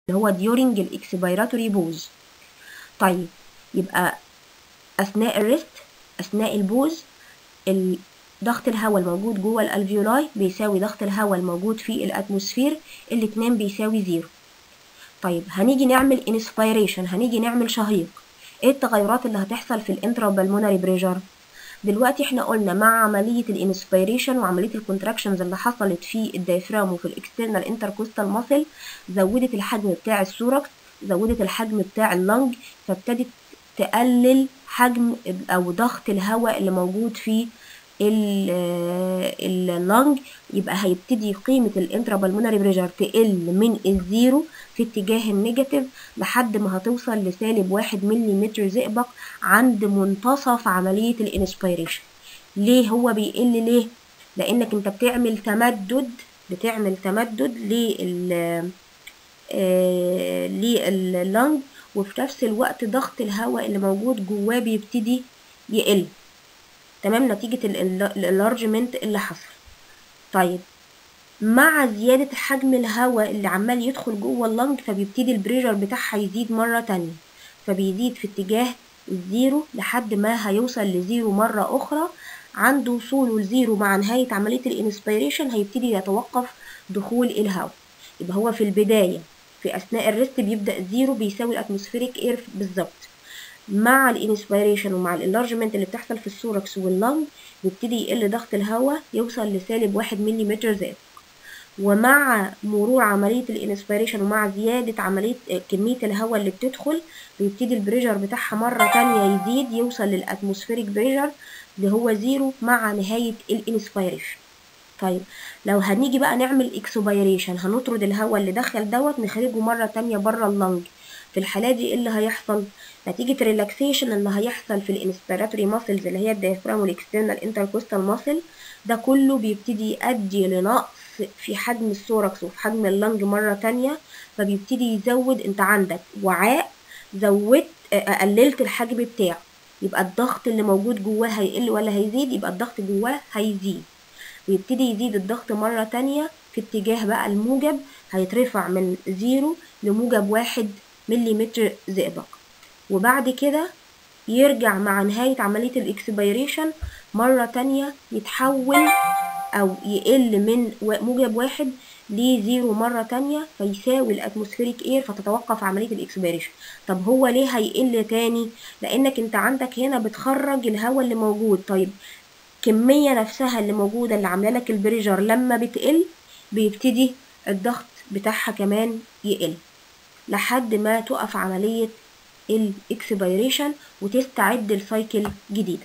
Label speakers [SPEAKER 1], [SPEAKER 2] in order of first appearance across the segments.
[SPEAKER 1] اللي هو during الاكسبيراتوري بوز طيب يبقى اثناء الريست اثناء البوز ضغط الهواء الموجود جوه الالفيولاي بيساوي ضغط الهواء الموجود في الاتموسفير الاتنين بيساوي زيرو طيب هنيجي نعمل انسبيريشن هنيجي نعمل شهيق ايه التغيرات اللي هتحصل في الانترا بالمونري بريشر دلوقتي احنا قلنا مع عملية الانسبيريشن وعملية الكونتراكشنز اللي حصلت في الدايفرام وفي الاكسترنال انتركوستال ماسل زودت الحجم بتاع السوركس زودت الحجم بتاع اللنج فابتدت تقلل حجم او ضغط الهواء اللي موجود في اللنج يبقى هيبتدي قيمة الانترا بالمونري بريشر تقل من الزيرو في اتجاه النيجاتيف لحد ما هتوصل لسالب واحد ملي متر زئبق عند منتصف عملية الانسبيريشن ليه هو بيقل ليه؟ لانك انت بتعمل تمدد بتعمل تمدد لل لللنج وفي نفس الوقت ضغط الهواء اللي موجود جواه بيبتدي يقل تمام نتيجة الالارجمنت اللي حصل طيب مع زيادة حجم الهواء اللي عمال يدخل جوه اللنج فبيبتدي البريشر بتاعها يزيد مرة تانية فبيزيد في اتجاه الزيرو لحد ما هيوصل لزيرو مرة أخرى عند وصوله لزيرو مع نهاية عملية الانسبيريشن هيبتدي يتوقف دخول الهواء يبقى هو في البداية في أثناء الريست بيبدأ زيرو بيساوي الأتموسفيريك إير بالظبط مع الانسبيريشن ومع الانلارجمنت اللي بتحصل في السوركس واللنج بيبتدي يقل ضغط الهواء يوصل لسالب واحد ملي متر زائد ومع مرور عملية الانسبيريشن ومع زيادة عملية كمية الهواء اللي بتدخل بيبتدي البريشر بتاعها مرة تانية يزيد يوصل للاتموسفيريك بريشر اللي هو زيرو مع نهاية الانسبيريشن طيب لو هنيجي بقى نعمل اكسبيريشن هنطرد الهواء اللي دخل دوت نخرجه مرة تانية بره اللنج في الحالة دي ايه اللي هيحصل نتيجة الريلاكسيشن اللي هيحصل في الانسبيراتوري ماسلز اللي هي الديافرام والاكسترنال انتركوستال ماسل ده كله بيبتدي يؤدي لنقص في حجم السوركس وفي حجم اللنج مرة تانية فبيبتدي يزود انت عندك وعاء زودت قللت الحجم بتاعه يبقى الضغط اللي موجود جواه هيقل ولا هيزيد يبقى الضغط جواه هيزيد ويبتدي يزيد الضغط مرة تانية في اتجاه بقى الموجب هيترفع من زيرو لموجب واحد ملي متر زئبق وبعد كده يرجع مع نهاية عملية الاكسبيريشن مرة تانية يتحول أو يقل من موجب واحد لزيرو مرة تانية فيساوي الاتموسفيريك اير فتتوقف عملية الاكسبيريشن طب هو ليه هيقل تاني لانك انت عندك هنا بتخرج الهواء اللي موجود طيب الكمية نفسها اللي موجودة اللي عاملة لك البريجر لما بتقل بيبتدي الضغط بتاعها كمان يقل لحد ما تقف عملية الاكسبيريشن وتستعد لسايكل جديدة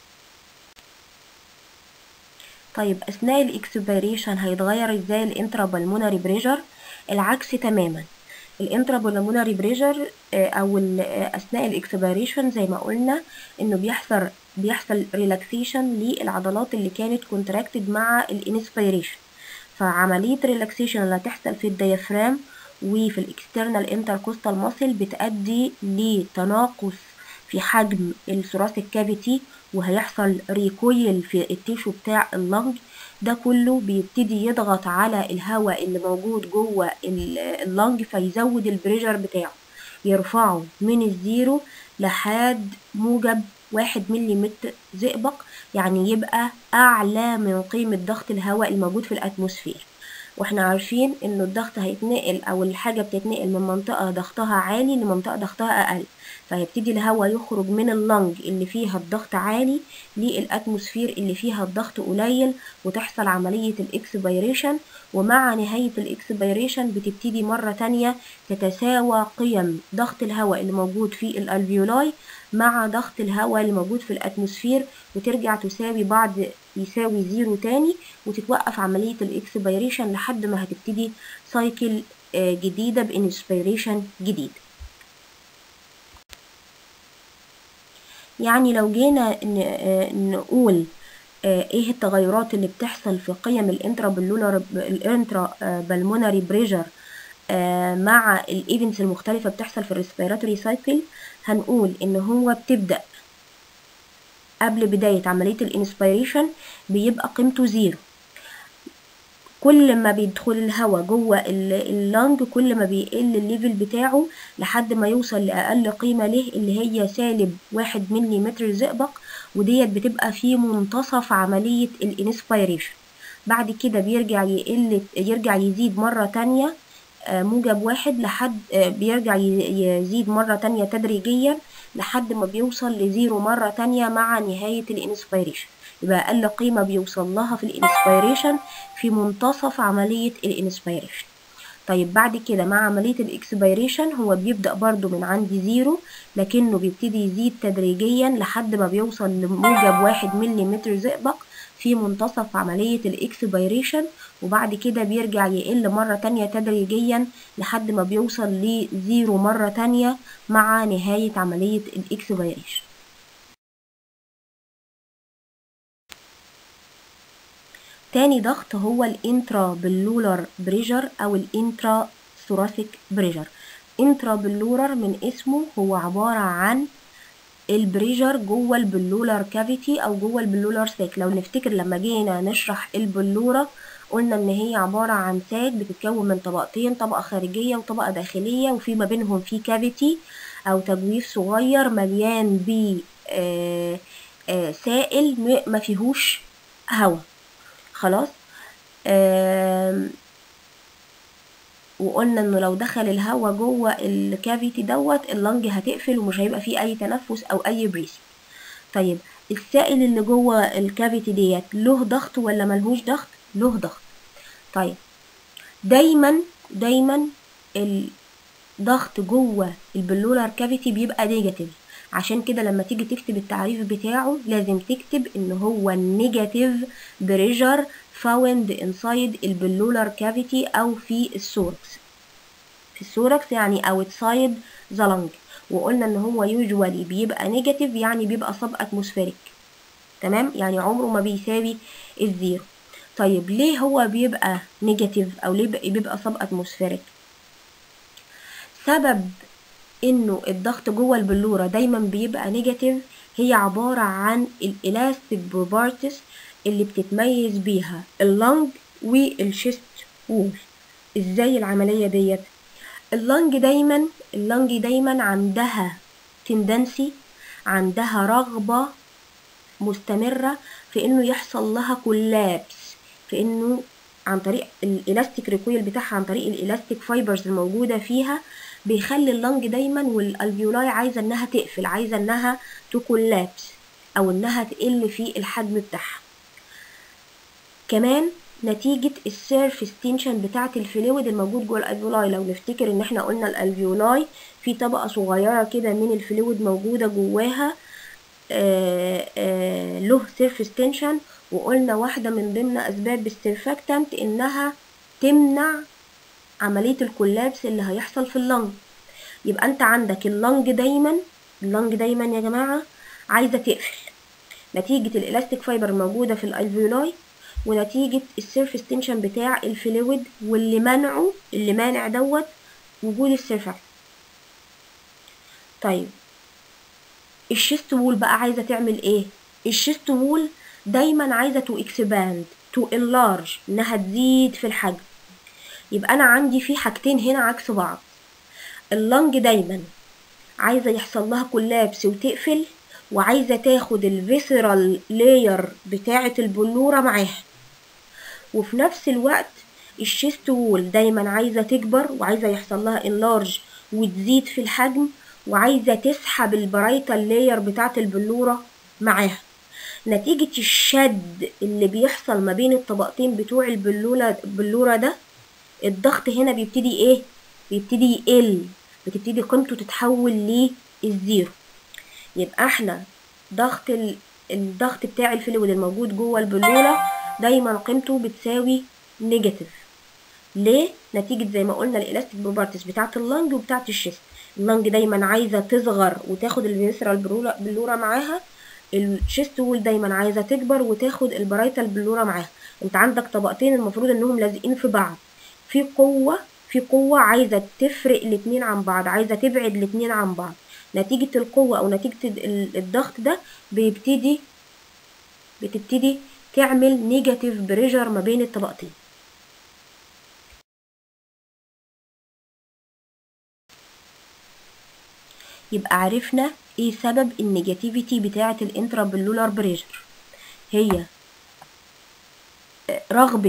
[SPEAKER 1] طيب اثناء الاكسبيريشن هيتغير ازاي الانترا بالمونري بريشر العكس تماما الانترا بالمونري بريشر او اثناء الاكسبيريشن زي ما قلنا انه بيحصل بيحصل ريلاكسيشن للعضلات اللي كانت كونتراكتد مع الانسبيريشن فعمليه ريلاكسيشن اللي هتحصل في الديافرام وفي الاكسترنال انتركوستال ماسل بتؤدي لتناقص في حجم الثوراسيك كافيتي وهيحصل ريكويل في التيشو بتاع اللنج ده كله بيبتدي يضغط على الهواء اللي موجود جوه اللنج فيزود البريشر بتاعه يرفعه من الزيرو لحد موجب واحد ملي متر زئبق يعني يبقى أعلى من قيمة ضغط الهواء الموجود في الأتموسفير واحنا عارفين انه الضغط هيتنقل او الحاجة بتتنقل من منطقة ضغطها عالي لمنطقة ضغطها اقل فهيبتدي الهواء يخرج من اللنج اللي فيها الضغط عالي للاتموسفير اللي فيها الضغط قليل وتحصل عملية الاكسبيريشن ومع نهاية الاكسبيريشن بتبتدي مرة تانية تتساوى قيم ضغط الهواء اللي موجود في الالفيولاي مع ضغط الهواء اللي موجود في الاتموسفير وترجع تساوي بعض يساوي زيرو تاني وتتوقف عملية الاكسبيريشن لحد ما هتبتدي سايكل جديدة بانسبيريشن جديد يعني لو جينا نقول ايه التغيرات اللي بتحصل في قيم الانترا بالولار الانترا بالمونري بريشر مع الايفنتس المختلفة بتحصل في الريسبيراتوري سايكل هنقول ان هو بتبدأ قبل بداية عملية الانسبيريشن بيبقى قيمته زيرو كل ما بيدخل الهواء جوه ال- اللنج كل ما بيقل الليفل بتاعه لحد ما يوصل لأقل قيمة له اللي هي سالب واحد ملي متر زئبق وديت بتبقى في منتصف عملية الانسبيريشن بعد كده بيرجع يقل يرجع يزيد مرة تانية آه، موجب واحد لحد آه، بيرجع ي- يزيد مرة تانية تدريجيا لحد ما بيوصل لزيرو مرة تانية مع نهاية الانسبيريشن يبقى أقل قيمة بيوصل لها في الانسبيريشن في منتصف عملية الانسبيريشن طيب بعد كده مع عملية الاكسبيريشن هو بيبدأ برضو من عند زيرو لكنه بيبتدي يزيد تدريجيا لحد ما بيوصل لموجب واحد ملي متر زئبق في منتصف عملية الاكسبيريشن وبعد كده بيرجع يقل مرة تانية تدريجيا لحد ما بيوصل لزيرو مرة تانية مع نهاية عملية الاكسبيريشن تاني ضغط هو الانترا بلولر بريجر او الانترا ثوراسيك بريجر انترا بلولر من اسمه هو عبارة عن البريجر جوه البلولر كافيتي او جوه البلولر ساك لو نفتكر لما جينا نشرح البلورة قلنا ان هي عبارة عن ساك بتتكون من طبقتين طبقة خارجية وطبقة داخلية وفي ما بينهم في كافيتي او تجويف صغير مليان ب آه، آه، سائل م- ما فيهوش هواء خلاص آم، وقلنا انه لو دخل الهواء جوه الكافيتي دوت اللنج هتقفل ومش هيبقى فيه اي تنفس او اي بريسي طيب السائل اللي جوه الكافيتي ديت له ضغط ولا ملهوش ضغط له ضغط طيب دايما دايما الضغط جوه البلولار كافيتي بيبقى نيجاتيف عشان كده لما تيجي تكتب التعريف بتاعه لازم تكتب ان هو نيجاتيف بريشر فاوند انسايد البلولار كافيتي او في السوركس في السوركس يعني outside the lung وقلنا ان هو يوجوالي بيبقى نيجاتيف يعني بيبقى سب اتموسفيريك تمام يعني عمره ما بيساوي الزيرو طيب ليه هو بيبقى نيجاتيف او ليه بيبقى سب اتموسفيريك سبب انه الضغط جوه البلوره دايما بيبقى نيجاتيف هي عباره عن الالاستيك بروبرتيز اللي بتتميز بيها اللنج والشيست وول ازاي العمليه ديت اللنج دايما اللنج دايما عندها تندنسي عندها رغبه مستمره في انه يحصل لها كولابس في انه عن طريق الالاستيك ريكويل بتاعها عن طريق الالاستيك فايبرز الموجوده فيها بيخلي اللنج دايما والالفيولاي عايزه انها تقفل عايزه انها تكولابس او انها تقل في الحجم بتاعها كمان نتيجة السيرفيس تنشن بتاعة الفلويد الموجود جوه الالفيولاي لو نفتكر ان احنا قلنا الالفيولاي في طبقة صغيرة كده من الفلويد موجودة جواها آآ آآ له سيرفيس تنشن وقلنا واحدة من ضمن اسباب السيرفاكتنت انها تمنع عملية الكولابس اللي هيحصل في اللنج يبقى انت عندك اللنج دايما اللنج دايما يا جماعة عايزة تقفل نتيجة الالاستيك فايبر الموجودة في الالفيولاي ونتيجة السيرفيس تنشن بتاع الفلويد واللي منعه اللي مانع دوت وجود السيرفاكت طيب الشيست وول بقى عايزة تعمل ايه الشيست وول دايما عايزة تو اكسباند تو انلارج انها تزيد في الحجم يبقى انا عندي في حاجتين هنا عكس بعض اللنج دايما عايزه يحصل لها كولابس وتقفل وعايزه تاخد الفيسرال لاير بتاعه البلوره معاها وفي نفس الوقت الشيست وول دايما عايزه تكبر وعايزه يحصل لها انلارج وتزيد في الحجم وعايزه تسحب البرايتال لاير بتاعه البلوره معاها نتيجة الشد اللي بيحصل ما بين الطبقتين بتوع البلولة البلورة ده الضغط هنا بيبتدي ايه بيبتدي يقل بتبتدي قيمته تتحول للزيرو يبقى احنا ضغط ال... الضغط بتاع الفلويد الموجود جوه البلوله دايما قيمته بتساوي نيجاتيف ليه نتيجه زي ما قلنا الالاستيك بروبرتيز بتاعه اللنج وبتاعه الشيست اللنج دايما عايزه تصغر وتاخد الفيسرال بلوره معاها الشيست وول دايما عايزه تكبر وتاخد البرايتال بلوره معاها انت عندك طبقتين المفروض انهم لازقين في بعض في قوة في قوة عايزة تفرق الاتنين عن بعض عايزة تبعد الاتنين عن بعض نتيجة القوة أو نتيجة الضغط ده بيبتدي بتبتدي تعمل نيجاتيف بريجر ما بين الطبقتين يبقى عرفنا ايه سبب النيجاتيفيتي بتاعة الانترابلولار بريشر هي رغبة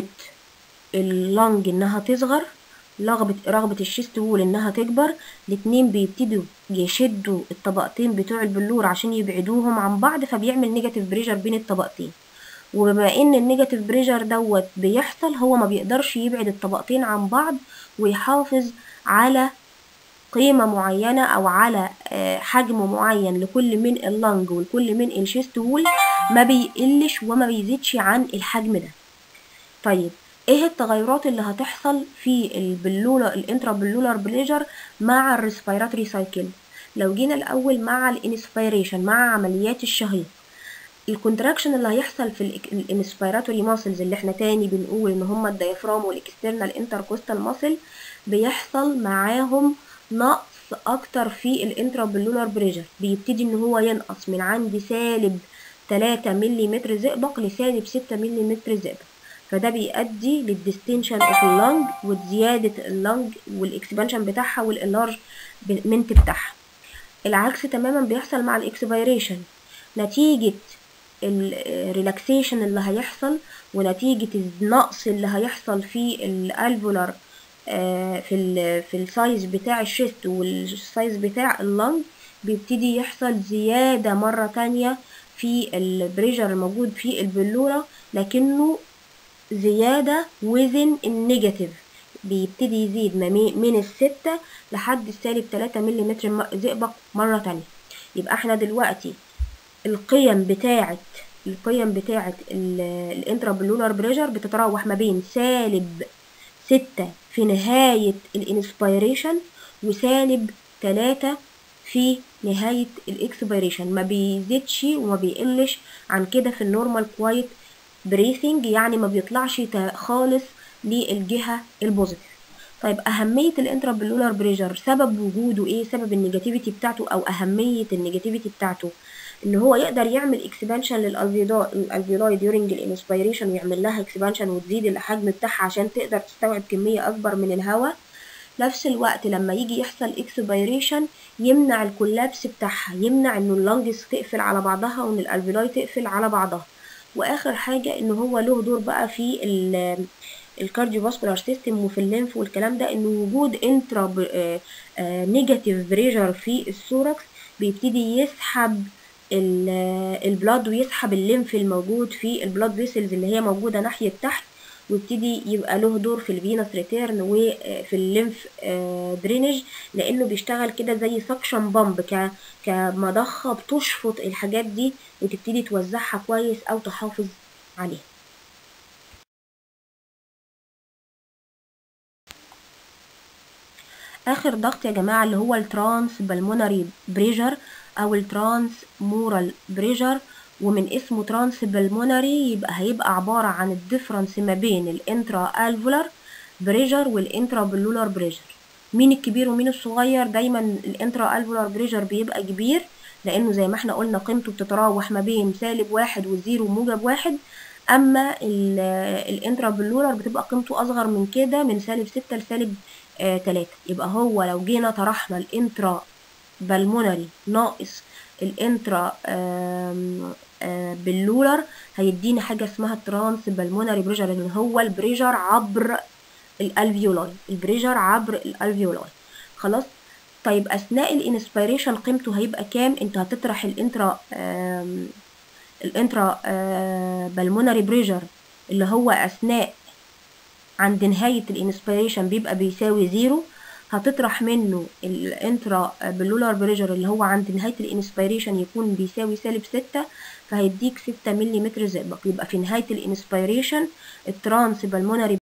[SPEAKER 1] اللنج انها تصغر رغبة رغبة الشيست وول انها تكبر الاتنين بيبتدوا يشدوا الطبقتين بتوع البلور عشان يبعدوهم عن بعض فبيعمل نيجاتيف بريشر بين الطبقتين وبما ان النيجاتيف بريشر دوت بيحصل هو ما بيقدرش يبعد الطبقتين عن بعض ويحافظ على قيمة معينة أو على حجم معين لكل من اللنج ولكل من الشيست وول ما بيقلش وما بيزيدش عن الحجم ده طيب ايه التغيرات اللي هتحصل في البلولة الانترابلولار بليجر مع الريسبيراتوري سايكل لو جينا الاول مع الانسبيريشن مع عمليات الشهيق الكونتراكشن اللي هيحصل في الانسبيراتوري ماسلز اللي احنا تاني بنقول ان هما الديافرام والاكسترنال انتركوستال ماسل بيحصل معاهم نقص اكتر في الانترابلولار بريشر بيبتدي ان هو ينقص من عند سالب 3 ملم زئبق لسالب 6 ملم زئبق فده بيؤدي للديستنشن اوف اللنج وزيادة اللنج والاكسبانشن بتاعها والانلارجمنت بتاعها العكس تماما بيحصل مع الاكسبيريشن نتيجة الريلاكسيشن اللي هيحصل ونتيجة النقص اللي هيحصل في الالفولار في ال في السايز بتاع الشيست والسايز بتاع اللنج بيبتدي يحصل زيادة مرة تانية في البريشر الموجود في البلورة لكنه زيادة وزن النيجاتيف بيبتدي يزيد من الستة لحد السالب تلاتة ملم زئبق مرة تانية يبقى احنا دلوقتي القيم بتاعة القيم بتاعة الانترابلولار بريشر بتتراوح ما بين سالب ستة في نهاية الانسبيريشن وسالب تلاتة في نهاية الاكسبيريشن ما بيزيدش وما بيقلش عن كده في النورمال كوايت بريثنج يعني ما بيطلعش خالص للجهة البوزيتيف طيب أهمية الانترابلولار بريشر سبب وجوده ايه سبب النيجاتيفيتي بتاعته أو أهمية النيجاتيفيتي بتاعته ان هو يقدر يعمل اكسبانشن للالفيولاي ديورنج الانسبيريشن ويعمل لها اكسبانشن وتزيد الحجم بتاعها عشان تقدر تستوعب كمية أكبر من الهواء نفس الوقت لما يجي يحصل اكسبيريشن يمنع الكولابس بتاعها يمنع انه اللنجز تقفل على بعضها وان الالفيولاي تقفل على بعضها واخر حاجه ان هو له دور بقى في الكارديو فاسكولار سيستم وفي الليمف والكلام ده ان وجود انترا نيجاتيف بريشر في الثوركس بيبتدي يسحب البلاد ويسحب الليمف الموجود في البلاد فيسلز اللي هي موجوده ناحيه تحت ويبتدي يبقى له دور في الفينس ريتيرن وفي الليمف درينج لانه بيشتغل كده زي سكشن بامب كمضخه بتشفط الحاجات دي وتبتدي توزعها كويس او تحافظ عليها اخر ضغط يا جماعه اللي هو الترانس بالمونري بريشر او الترانس مورال بريشر ومن اسمه ترانس بالمونري يبقى هيبقى عبارة عن الديفرنس ما بين الانترا الفولار بريشر والانترا بلولار بريشر مين الكبير ومين الصغير دايما الانترا الفولار بريشر بيبقى كبير لانه زي ما احنا قلنا قيمته بتتراوح ما بين سالب واحد والزيرو موجب واحد اما الانترا بلولار بتبقى قيمته اصغر من كده من سالب ستة لسالب آه تلاتة يبقى هو لو جينا طرحنا الانترا بالمونري ناقص الانترا باللولر هيدينا حاجه اسمها الترانس بالمونري بريشر اللي هو البريشر عبر الالفيولاي البريشر عبر الالفيولاي خلاص طيب اثناء الانسبيريشن قيمته هيبقى كام انت هتطرح الانترا الانترا بالمونري بريشر اللي هو اثناء عند نهايه الانسبيريشن بيبقى بيساوي زيرو هتطرح منه الانترا بلولار بريشر اللي هو عند نهاية الانسبيريشن يكون بيساوي سالب ستة فهيديك ستة ملي متر زئبق يبقى في نهاية الانسبيريشن الترانس بالمونري